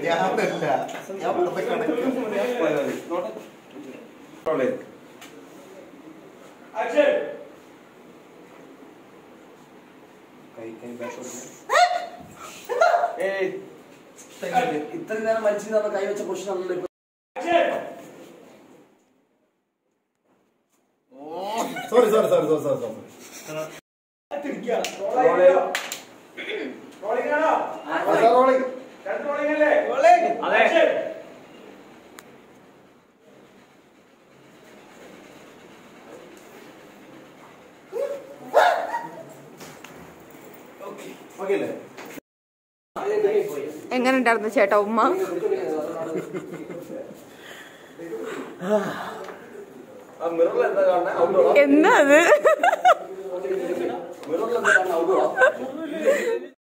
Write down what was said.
ഞാനല്ല ഞാൻ വെറുതെ കിടക്കും ഇത്ര നേരം മരിച്ചു കൈവച്ച പൊസിഷൻ ആണല്ലോ ഇപ്പൊ sorry sorry sorry sorry sorry sorry rolling okay അല്ലേ എങ്ങനെ ഉണ്ടായിരുന്നു ചേട്ടാ ഉമ്മ മിററിൽ എന്താ കാണുന്നത് ഔട്ട്ഡോർ എന്താ അത് മിററിൽ എന്താ കാണുന്നത് ഔട്ട്ഡോർ